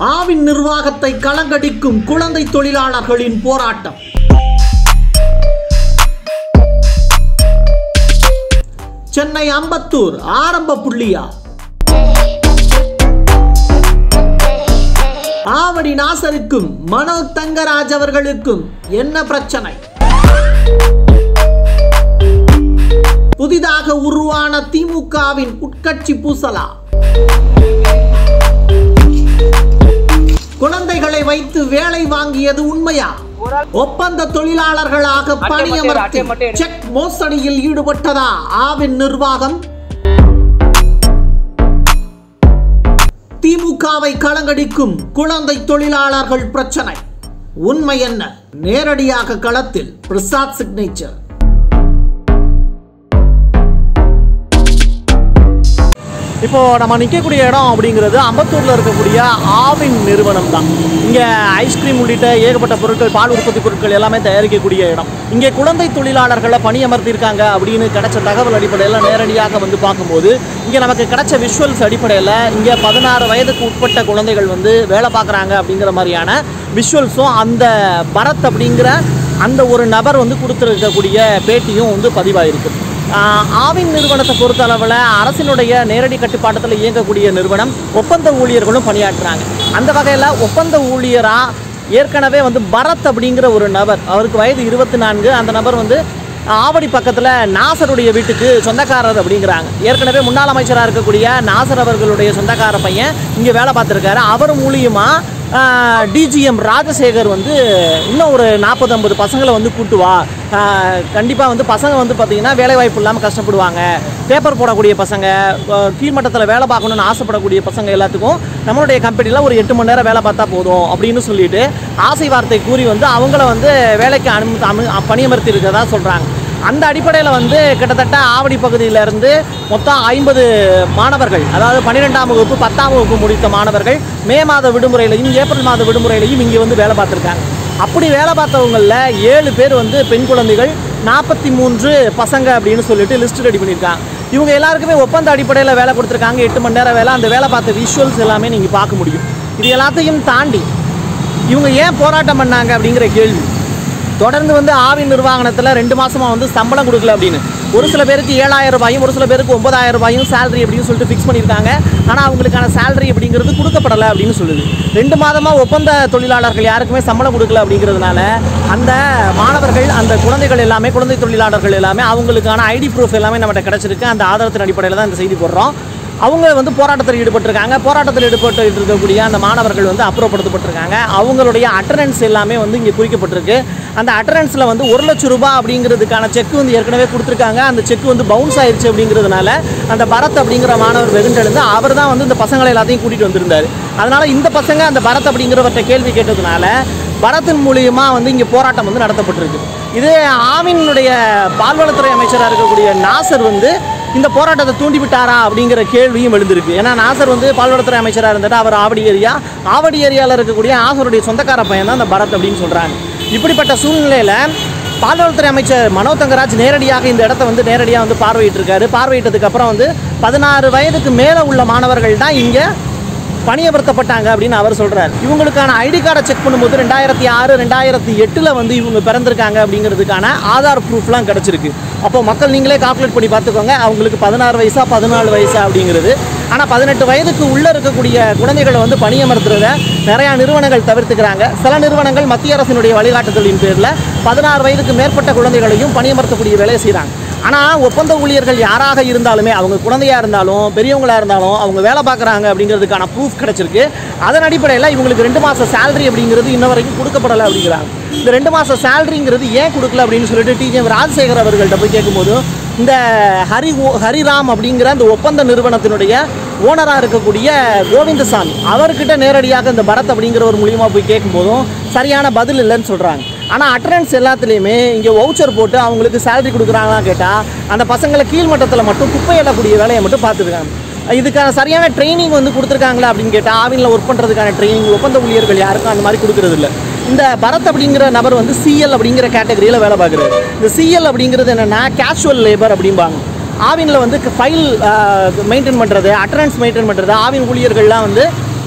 ஆவின் நிர்வாகத்தை கலங்கடிக்கும் குழந்தை தொழிலாளர்களின் போராட்டம் சென்னை அம்பத்தூர் ஆரம்ப புள்ளியா ஆவடி நாசருக்கும் மனோ தங்கராஜ் அவர்களுக்கும் என்ன பிரச்சனை புதிதாக உருவான திமுகவின் உட்கட்சி பூசலா குழந்தைகளை வைத்து வேலை வாங்கியது உண்மையா ஒப்பந்த தொழிலாளர்களாக பணியமர்த்தி செக் மோசடியில் ஈடுபட்டதா ஆவின் நிர்வாகம் திமுகவை களங்கடிக்கும் குழந்தை தொழிலாளர்கள் பிரச்சனை உண்மை என்ன நேரடியாக களத்தில் பிரசாத் சிக்னேச்சர் இப்போ நம்ம நிற்கக்கூடிய இடம் அப்படிங்கிறது அம்பத்தூரில் இருக்கக்கூடிய ஆவின் நிறுவனம் தான் இங்கே ஐஸ்கிரீம் உள்ளிட்ட ஏகப்பட்ட பொருட்கள் பால் உற்பத்தி பொருட்கள் எல்லாமே தயாரிக்கக்கூடிய இடம் இங்கே குழந்தை தொழிலாளர்களை பணியமர்த்தியிருக்காங்க அப்படின்னு கிடைச்ச தகவல் அடிப்படையில் நேரடியாக வந்து பார்க்கும்போது இங்கே நமக்கு கிடைச்ச விஷுவல்ஸ் அடிப்படையில் இங்கே பதினாறு வயதுக்கு உட்பட்ட குழந்தைகள் வந்து வேலை பார்க்குறாங்க அப்படிங்கிற மாதிரியான விஷுவல்ஸும் அந்த பரத் அப்படிங்கிற அந்த ஒரு நபர் வந்து கொடுத்துருக்கக்கூடிய பேட்டியும் வந்து பதிவாயிருக்கு ஆஹ் ஆவின் நிறுவனத்தை பொறுத்த அளவில் அரசினுடைய நேரடி கட்டுப்பாட்டத்தில் இயங்கக்கூடிய நிறுவனம் ஒப்பந்த ஊழியர்களும் பணியாற்றுறாங்க அந்த வகையில் ஒப்பந்த ஊழியராக ஏற்கனவே வந்து பரத் அப்படிங்கிற ஒரு நபர் அவருக்கு வயது இருபத்தி நான்கு அந்த நபர் வந்து ஆவடி பக்கத்தில் நாசருடைய வீட்டுக்கு சொந்தக்காரர் அப்படிங்கிறாங்க ஏற்கனவே முன்னாள் அமைச்சராக இருக்கக்கூடிய நாசர் அவர்களுடைய சொந்தக்கார பையன் இங்கே வேலை பார்த்துருக்காரு அவர் மூலியமாக டிஜிஎம் ராஜசேகர் வந்து இன்னும் ஒரு நாற்பது ஐம்பது பசங்களை வந்து கூட்டு வா கண்டிப்பாக வந்து பசங்க வந்து பார்த்திங்கன்னா வேலைவாய்ப்பு இல்லாமல் கஷ்டப்படுவாங்க பேப்பர் போடக்கூடிய பசங்க ஆஹ் கீழ்மட்டத்தில் வேலை பார்க்கணுன்னு ஆசைப்படக்கூடிய பசங்க எல்லாத்துக்கும் நம்மளுடைய கம்பெனியில் ஒரு எட்டு மணி நேரம் வேலை பார்த்தா போதும் அப்படின்னு சொல்லிட்டு ஆசை வார்த்தை கூறி வந்து அவங்கள வந்து வேலைக்கு அனு அனு பணியமர்த்தி இருக்கிறதா சொல்கிறாங்க அந்த அடிப்படையில் வந்து கிட்டத்தட்ட ஆவடி பகுதியிலிருந்து மொத்தம் ஐம்பது மாணவர்கள் அதாவது பன்னிரெண்டாம் வகுப்பு பத்தாம் வகுப்பு முடித்த மாணவர்கள் மே மாத விடுமுறையிலையும் ஏப்ரல் மாத விடுமுறையிலையும் இங்கே வந்து வேலை பார்த்துருக்காங்க அப்படி வேலை பார்த்தவங்களில் ஏழு பேர் வந்து பெண் குழந்தைகள் நாற்பத்தி மூன்று பசங்க அப்படின்னு சொல்லிட்டு லிஸ்ட் ரெடி பண்ணியிருக்காங்க இவங்க எல்லாருக்குமே ஒப்பந்த அடிப்படையில் வேலை கொடுத்துருக்காங்க எட்டு மணி நேரம் வேலை அந்த வேலை பார்த்த விஷுவல்ஸ் எல்லாமே நீங்கள் பார்க்க முடியும் இது எல்லாத்தையும் தாண்டி இவங்க ஏன் போராட்டம் பண்ணாங்க அப்படிங்கிற கேள்வி தொடர்ந்து வந்து ஆவின் நிர்வாகத்தில் ரெண்டு மாசமா வந்து சம்பளம் கொடுக்கல அப்படின்னு ஒரு சில பேருக்கு ஏழாயிரம் ரூபாயும் ஒரு சில பேருக்கு ஒன்பதாயிரம் ரூபாயும் சேலரி அப்படின்னு சொல்லிட்டு ஃபிக்ஸ் பண்ணியிருக்காங்க ஆனால் அவங்களுக்கான சேலரி அப்படிங்கிறது கொடுக்கப்படலை அப்படின்னு சொல்லுது ரெண்டு மாதமா ஒப்பந்த தொழிலாளர்கள் யாருக்குமே சம்பளம் கொடுக்கல அப்படிங்கிறதுனால அந்த மாணவர்கள் அந்த குழந்தைகள் எல்லாமே குழந்தை தொழிலாளர்கள் எல்லாமே அவங்களுக்கான ஐடி ப்ரூஃப் எல்லாமே நம்மகிட்ட கிடைச்சிருக்கு அந்த ஆதாரத்தின் அடிப்படையில் தான் இந்த செய்தி போடுறோம் அவங்க வந்து போராட்டத்தில் ஈடுபட்டிருக்காங்க போராட்டத்தில் ஈடுபட்டு இருக்கக்கூடிய அந்த மாணவர்கள் வந்து அப்புறப்படுத்தப்பட்டிருக்காங்க அவங்களுடைய அட்டண்டன்ஸ் எல்லாமே வந்து இங்கே குறிக்கப்பட்டிருக்கு அந்த அட்டண்டன்ஸில் வந்து ஒரு லட்சம் ரூபாய் அப்படிங்கிறதுக்கான செக் வந்து ஏற்கனவே கொடுத்துருக்காங்க அந்த செக் வந்து பவுன்ஸ் ஆயிருச்சு அப்படிங்கிறதுனால அந்த பரத் அப்படிங்கிற மாணவர் வெகுண்டெழுந்து அவர் தான் வந்து இந்த பசங்களை எல்லாத்தையும் கூட்டிகிட்டு வந்திருந்தார் அதனால இந்த பசங்க அந்த பரத் அப்படிங்கிறவர்கிட்ட கேள்வி கேட்டதுனால பரத்தின் மூலியமா வந்து இங்கே போராட்டம் வந்து நடத்தப்பட்டிருக்கு இது ஆவினுடைய பால்வளத்துறை அமைச்சராக இருக்கக்கூடிய நாசர் வந்து இந்த போராட்டத்தை தூண்டிவிட்டாரா அப்படிங்கிற கேள்வியும் எழுந்திருக்கு ஏன்னா நாசர் வந்து பால்வளத்துறை அமைச்சராக இருந்துட்டு அவர் ஆவடி ஏரியா ஆவடி ஏரியாவில் இருக்கக்கூடிய நாசருடைய சொந்தக்கார பையன் தான் அந்த பரத் அப்படின்னு சொல்கிறாங்க இப்படிப்பட்ட சூழ்நிலையில் பால்வளத்துறை அமைச்சர் மனோ தங்கராஜ் நேரடியாக இந்த இடத்த வந்து நேரடியாக வந்து பார்வையிட்டிருக்காரு பார்வையிட்டதுக்கு அப்புறம் வந்து பதினாறு வயதுக்கு மேலே உள்ள மாணவர்கள் தான் இங்கே பணியமர்த்தப்பட்டாங்க அப்படின்னு அவர் சொல்றார் இவங்களுக்கான ஐடி கார்டை செக் பண்ணும்போது ரெண்டாயிரத்தி ஆறு ரெண்டாயிரத்தி எட்டில் வந்து இவங்க பிறந்திருக்காங்க அப்படிங்கிறதுக்கான ஆதார் ப்ரூஃப்லாம் கிடச்சிருக்கு அப்போ மக்கள் நீங்களே கால்குலேட் பண்ணி பார்த்துக்கோங்க அவங்களுக்கு பதினாறு வயசா பதினாலு வயசா அப்படிங்கிறது ஆனால் பதினெட்டு வயதுக்கு உள்ளே இருக்கக்கூடிய குழந்தைகளை வந்து பணியமர்த்துறத நிறையா நிறுவனங்கள் தவிர்த்துக்கிறாங்க சில நிறுவனங்கள் மத்திய அரசினுடைய வழிகாட்டுதலின் பேரில் பதினாறு வயதுக்கு மேற்பட்ட குழந்தைகளையும் பணியமர்த்தக்கூடிய வேலையை செய்கிறாங்க ஆனால் ஒப்பந்த ஊழியர்கள் யாராக இருந்தாலுமே அவங்க குழந்தையா இருந்தாலும் பெரியவங்களா இருந்தாலும் அவங்க வேலை பார்க்குறாங்க அப்படிங்கிறதுக்கான ப்ரூஃப் கிடைச்சிருக்கு அதன் அடிப்படையில் இவங்களுக்கு ரெண்டு மாதம் சேலரி அப்படிங்கிறது இன்ன வரைக்கும் கொடுக்கப்படலை அப்படிங்கிறாங்க இந்த ரெண்டு மாதம் சேலரிங்கிறது ஏன் கொடுக்கல அப்படின்னு சொல்லிட்டு டிஜிஎம் ராஜசேகர் அவர்கள்ட்ட போய் கேட்கும்போது இந்த ஹரி ஓ- ஹரிராம் அப்படிங்கிற அந்த ஒப்பந்த நிறுவனத்தினுடைய ஓனராக இருக்கக்கூடிய கோவிந்தசாமி அவர்கிட்ட நேரடியாக இந்த பரத் அப்படிங்கிறவர் மூலியமாக போய் கேட்கும்போதும் சரியான பதில் இல்லைன்னு சொல்கிறாங்க ஆனால் அட்டண்டன்ஸ் எல்லாத்துலேயுமே இங்கே வவுச்சர் போட்டு அவங்களுக்கு சேலரி கொடுக்குறாங்களான்னு கேட்டால் அந்த பசங்களை கீழ்மட்டத்தில் மட்டும் குப்பை எழக்கூடிய வேலையை மட்டும் பார்த்துருக்காங்க இதுக்கான சரியான ட்ரைனிங் வந்து கொடுத்துருக்காங்களா அப்படின்னு கேட்டால் ஆவினில் ஒர்க் பண்ணுறதுக்கான ட்ரைனிங் ஒப்பந்த ஊழியர்கள் யாருக்கும் அந்த மாதிரி கொடுக்கறது இல்ல இந்த பரத் அப்படிங்கிற நபர் வந்து சிஎல் அப்படிங்கிற கேட்டகரியில் வேலை பார்க்குறாரு இந்த சிஎல் அப்படிங்கிறது என்னென்னா கேஷுவல் லேபர் அப்படிம்பாங்க ஆவினில் வந்து ஃபைல் மெயின்டைன் பண்ணுறது அட்டண்டன்ஸ் மெயின்டைன் பண்ணுறது ஆவின் ஊழியர்கள்லாம் வந்து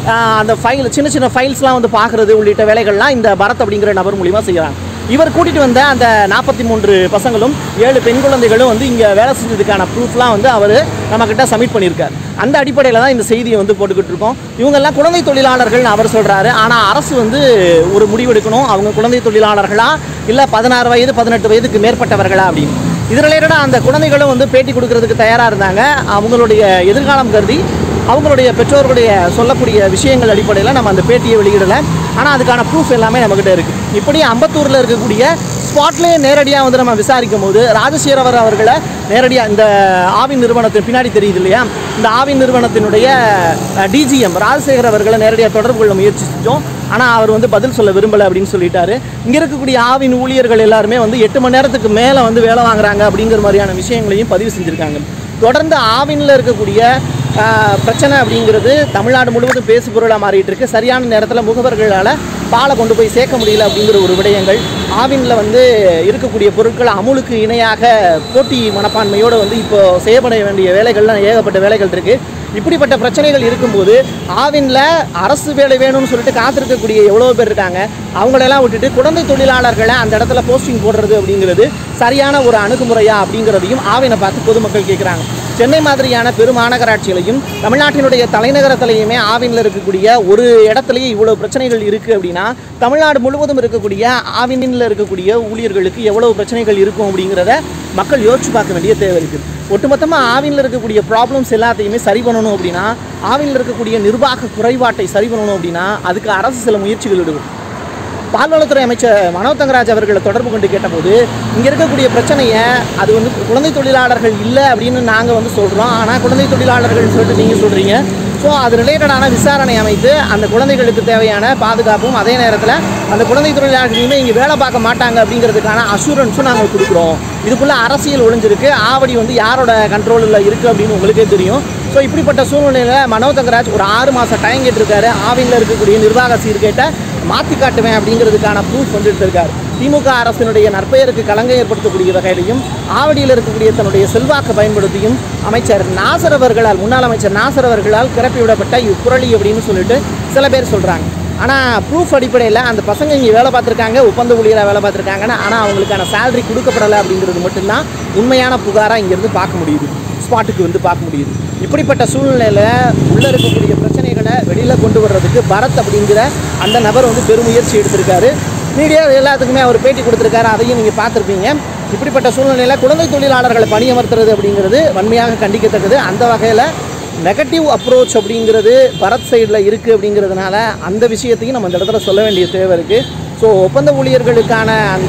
ஆஹ் அந்த ஃபைல் சின்ன சின்ன ஃபைல்ஸ்லாம் வந்து பார்க்குறது உள்ளிட்ட வேலைகள்லாம் இந்த பரத் அப்படிங்கிற நபர் மூலிமா செய்கிறாங்க இவர் கூட்டிகிட்டு வந்த அந்த நாற்பத்தி மூன்று பசங்களும் ஏழு பெண் குழந்தைகளும் வந்து இங்கே வேலை செஞ்சதுக்கான ப்ரூஃப்லாம் வந்து அவர் நம்மக்கிட்ட சப்மிட் பண்ணியிருக்காரு அந்த அடிப்படையில் தான் இந்த செய்தியை வந்து போட்டுக்கிட்டு இருக்கோம் இவங்கெல்லாம் குழந்தை தொழிலாளர்கள்னு அவர் சொல்கிறாரு ஆனால் அரசு வந்து ஒரு முடிவெடுக்கணும் அவங்க குழந்தை தொழிலாளர்களா இல்லை பதினாறு வயது பதினெட்டு வயதுக்கு மேற்பட்டவர்களா அப்படின்னு இது ரிலேட்டடாக அந்த குழந்தைகளும் வந்து பேட்டி கொடுக்கறதுக்கு தயாராக இருந்தாங்க அவங்களுடைய எதிர்காலம் கருதி அவங்களுடைய பெற்றோர்களுடைய சொல்லக்கூடிய விஷயங்கள் அடிப்படையில் நம்ம அந்த பேட்டியை வெளியிடலை ஆனால் அதுக்கான ப்ரூஃப் எல்லாமே நம்மக்கிட்ட இருக்குது இப்படி அம்பத்தூரில் இருக்கக்கூடிய ஸ்பாட்லேயே நேரடியாக வந்து நம்ம விசாரிக்கும் போது ராஜசேகரவர் அவர்களை நேரடியாக இந்த ஆவின் நிறுவனத்தின் பின்னாடி தெரியுது இல்லையா இந்த ஆவின் நிறுவனத்தினுடைய டிஜிஎம் ராஜசேகர் அவர்களை நேரடியாக தொடர்பு கொள்ள முயற்சி செஞ்சோம் ஆனால் அவர் வந்து பதில் சொல்ல விரும்பலை அப்படின்னு சொல்லிட்டாரு இங்கே இருக்கக்கூடிய ஆவின் ஊழியர்கள் எல்லாருமே வந்து எட்டு மணி நேரத்துக்கு மேலே வந்து வேலை வாங்குறாங்க அப்படிங்கிற மாதிரியான விஷயங்களையும் பதிவு செஞ்சுருக்காங்க தொடர்ந்து ஆவினில் இருக்கக்கூடிய ஆஹ், பிரச்சனை அப்படிங்கிறது தமிழ்நாடு முழுவதும் பேசு பொருளாக மாறிட்டு இருக்கு சரியான நேரத்தில் முகவர்களால் பாலை கொண்டு போய் சேர்க்க முடியல அப்படிங்கிற ஒரு விடயங்கள் ஆவினில் வந்து இருக்கக்கூடிய பொருட்கள் அமுலுக்கு இணையாக போட்டி மனப்பான்மையோடு வந்து இப்போ செய்யப்பட வேண்டிய வேலைகள்லாம் ஏகப்பட்ட வேலைகள் இருக்குது இப்படிப்பட்ட பிரச்சனைகள் இருக்கும்போது ஆவின்ல அரசு வேலை வேணும்னு சொல்லிட்டு காத்திருக்கக்கூடிய எவ்வளோ பேர் இருக்காங்க அவங்களெல்லாம் விட்டுட்டு குழந்தை தொழிலாளர்களை அந்த இடத்துல போஸ்டிங் போடுறது அப்படிங்கிறது சரியான ஒரு அணுகுமுறையா அப்படிங்கிறதையும் ஆவினை பார்த்து பொதுமக்கள் கேட்குறாங்க சென்னை மாதிரியான பெருமாநகராட்சிகளையும் தமிழ்நாட்டினுடைய தலைநகரத்திலையுமே ஆவினில் இருக்கக்கூடிய ஒரு இடத்துலயே இவ்வளவு பிரச்சனைகள் இருக்குது அப்படின்னா தமிழ்நாடு முழுவதும் இருக்கக்கூடிய ஆவினில் இருக்கக்கூடிய ஊழியர்களுக்கு எவ்வளவு பிரச்சனைகள் இருக்கும் அப்படிங்கிறத மக்கள் யோசிச்சு பார்க்க வேண்டிய தேவை இருக்குது ஒட்டுமொத்தமாக ஆவினில் இருக்கக்கூடிய ப்ராப்ளம்ஸ் எல்லாத்தையுமே சரி பண்ணணும் அப்படின்னா ஆவினில் இருக்கக்கூடிய நிர்வாக குறைபாட்டை சரி பண்ணணும் அப்படின்னா அதுக்கு அரசு சில முயற்சிகள் எடுக்கும் பால்வளத்துறை அமைச்சர் மனோ தங்கராஜ் அவர்களை தொடர்பு கொண்டு கேட்டபோது இங்கே இருக்கக்கூடிய பிரச்சனையை அது வந்து குழந்தை தொழிலாளர்கள் இல்லை அப்படின்னு நாங்கள் வந்து சொல்கிறோம் ஆனால் குழந்தை தொழிலாளர்கள் சொல்லிட்டு நீங்கள் சொல்கிறீங்க ஸோ அது ரிலேட்டடான விசாரணை அமைத்து அந்த குழந்தைகளுக்கு தேவையான பாதுகாப்பும் அதே நேரத்தில் அந்த குழந்தை தொழிலாளர்களுமே இங்கே வேலை பார்க்க மாட்டாங்க அப்படிங்கிறதுக்கான அசூரன்ஸும் நாங்கள் கொடுக்குறோம் இதுக்குள்ளே அரசியல் ஒளிஞ்சிருக்கு ஆவடி வந்து யாரோட கண்ட்ரோலில் இருக்குது அப்படின்னு உங்களுக்கே தெரியும் ஸோ இப்படிப்பட்ட சூழ்நிலையில் மனோ தங்கராஜ் ஒரு ஆறு மாதம் டைம் கேட்டிருக்காரு ஆவினில் இருக்கக்கூடிய நிர்வாக சீர்கேட்டை மாற்றி காட்டுவேன் அப்படிங்கிறதுக்கான ப்ரூஃப் வந்து எடுத்திருக்காரு திமுக அரசினுடைய நற்பெயருக்கு களங்கம் ஏற்படுத்தக்கூடிய வகையிலையும் ஆவடியில் இருக்கக்கூடிய தன்னுடைய செல்வாக்கை பயன்படுத்தியும் அமைச்சர் நாசர் அவர்களால் முன்னாள் அமைச்சர் நாசர் அவர்களால் கிளப்பி விடப்பட்ட இப்புரளி அப்படின்னு சொல்லிட்டு சில பேர் சொல்கிறாங்க ஆனால் ப்ரூஃப் அடிப்படையில் அந்த பசங்க இங்கே வேலை பார்த்துருக்காங்க ஒப்பந்த ஊழியராக வேலை பார்த்துருக்காங்கன்னு ஆனால் அவங்களுக்கான சேலரி கொடுக்கப்படலை அப்படிங்கிறது மட்டும்தான் உண்மையான புகாராக இங்கேருந்து பார்க்க முடியுது ஸ்பாட்டுக்கு வந்து பார்க்க முடியுது இப்படிப்பட்ட சூழ்நிலையில் உள்ளே இருக்கக்கூடிய பிரச்சனைகளை வெளியில் கொண்டு வர்றதுக்கு பரத் அப்படிங்கிற அந்த நபர் வந்து பெருமுயற்சி எடுத்திருக்காரு மீடியா எல்லாத்துக்குமே அவர் பேட்டி கொடுத்துருக்காரு அதையும் நீங்கள் பார்த்துருப்பீங்க இப்படிப்பட்ட சூழ்நிலையில் குழந்தை தொழிலாளர்களை பணியமர்த்துறது அப்படிங்கிறது வன்மையாக கண்டிக்கத்தக்கது அந்த வகையில் நெகட்டிவ் அப்ரோச் அப்படிங்கிறது பரத் சைடில் இருக்குது அப்படிங்கிறதுனால அந்த விஷயத்தையும் நம்ம இந்த இடத்துல சொல்ல வேண்டிய தேவை இருக்குது ஸோ ஒப்பந்த ஊழியர்களுக்கான அந்த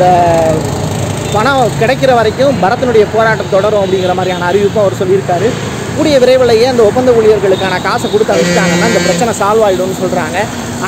பணம் கிடைக்கிற வரைக்கும் பரத்தினுடைய போராட்டம் தொடரும் அப்படிங்கிற மாதிரியான அறிவிப்பும் அவர் சொல்லியிருக்காரு கூடிய விரைவிலேயே அந்த ஒப்பந்த ஊழியர்களுக்கான காசை கொடுத்து அனுப்பிச்சிட்டாங்கன்னா இந்த பிரச்சனை சால்வ் ஆகிடும்னு சொல்கிறாங்க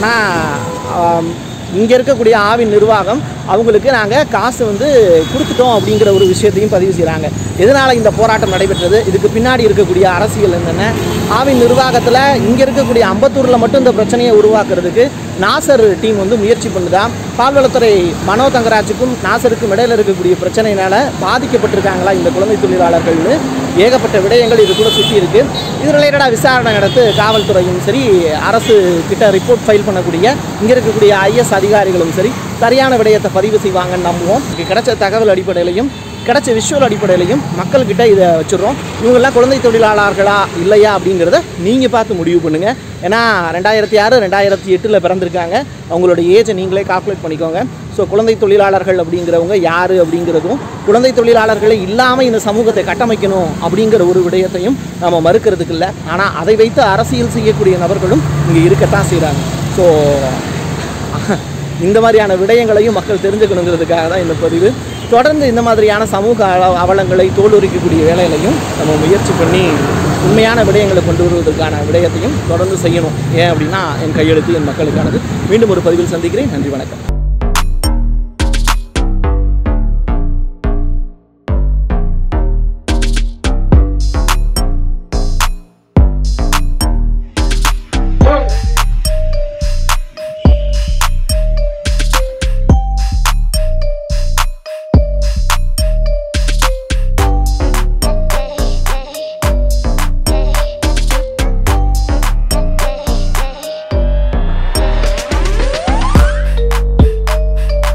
ஆனால் இங்கே இருக்கக்கூடிய ஆவின் நிர்வாகம் அவங்களுக்கு நாங்கள் காசு வந்து கொடுத்துட்டோம் அப்படிங்கிற ஒரு விஷயத்தையும் பதிவு செய்கிறாங்க எதனால் இந்த போராட்டம் நடைபெற்றது இதுக்கு பின்னாடி இருக்கக்கூடிய அரசியல் என்னென்ன ஆவின் நிர்வாகத்தில் இங்கே இருக்கக்கூடிய அம்பத்தூரில் மட்டும் இந்த பிரச்சனையை உருவாக்குறதுக்கு நாசர் டீம் வந்து முயற்சி பண்ணுதா பால்வளத்துறை மனோ தங்கராஜுக்கும் நாசருக்கும் இடையில இருக்கக்கூடிய பிரச்சனையினால பாதிக்கப்பட்டிருக்காங்களா இந்த குழந்தை தொழிலாளர்கள்னு ஏகப்பட்ட விடயங்கள் இது கூட சுற்றி இருக்கு இது ரிலேட்டடாக விசாரணை நடத்து காவல்துறையும் சரி அரசு கிட்ட ரிப்போர்ட் ஃபைல் பண்ணக்கூடிய இங்கே இருக்கக்கூடிய ஐஎஸ் அதிகாரிகளும் சரி சரியான விடயத்தை பதிவு செய்வாங்கன்னு நம்புவோம் இதுக்கு கிடைச்ச தகவல் அடிப்படையிலையும் கிடைச்ச விஷுவல் அடிப்படையிலையும் மக்கள்கிட்ட இதை வச்சுருறோம் இவங்கெல்லாம் குழந்தை தொழிலாளர்களா இல்லையா அப்படிங்கிறத நீங்கள் பார்த்து முடிவு பண்ணுங்கள் ஏன்னா ரெண்டாயிரத்தி ஆறு ரெண்டாயிரத்தி எட்டில் பிறந்திருக்காங்க அவங்களோட ஏஜை நீங்களே கால்குலேட் பண்ணிக்கோங்க ஸோ குழந்தை தொழிலாளர்கள் அப்படிங்கிறவங்க யார் அப்படிங்கிறதும் குழந்தை தொழிலாளர்களை இல்லாமல் இந்த சமூகத்தை கட்டமைக்கணும் அப்படிங்கிற ஒரு விடயத்தையும் நம்ம மறுக்கிறதுக்கு இல்லை ஆனால் அதை வைத்து அரசியல் செய்யக்கூடிய நபர்களும் இங்கே இருக்கத்தான் செய்கிறாங்க ஸோ இந்த மாதிரியான விடயங்களையும் மக்கள் தெரிஞ்சுக்கணுங்கிறதுக்காக தான் இந்த பதிவு தொடர்ந்து இந்த மாதிரியான சமூக அவ அவலங்களை தோலுரிக்கக்கூடிய வேலைகளையும் நம்ம முயற்சி பண்ணி உண்மையான விடயங்களை கொண்டு வருவதற்கான விடயத்தையும் தொடர்ந்து செய்யணும் ஏன் அப்படின்னா என் கையெழுத்து என் மக்களுக்கானது மீண்டும் ஒரு பதிவில் சந்திக்கிறேன் நன்றி வணக்கம்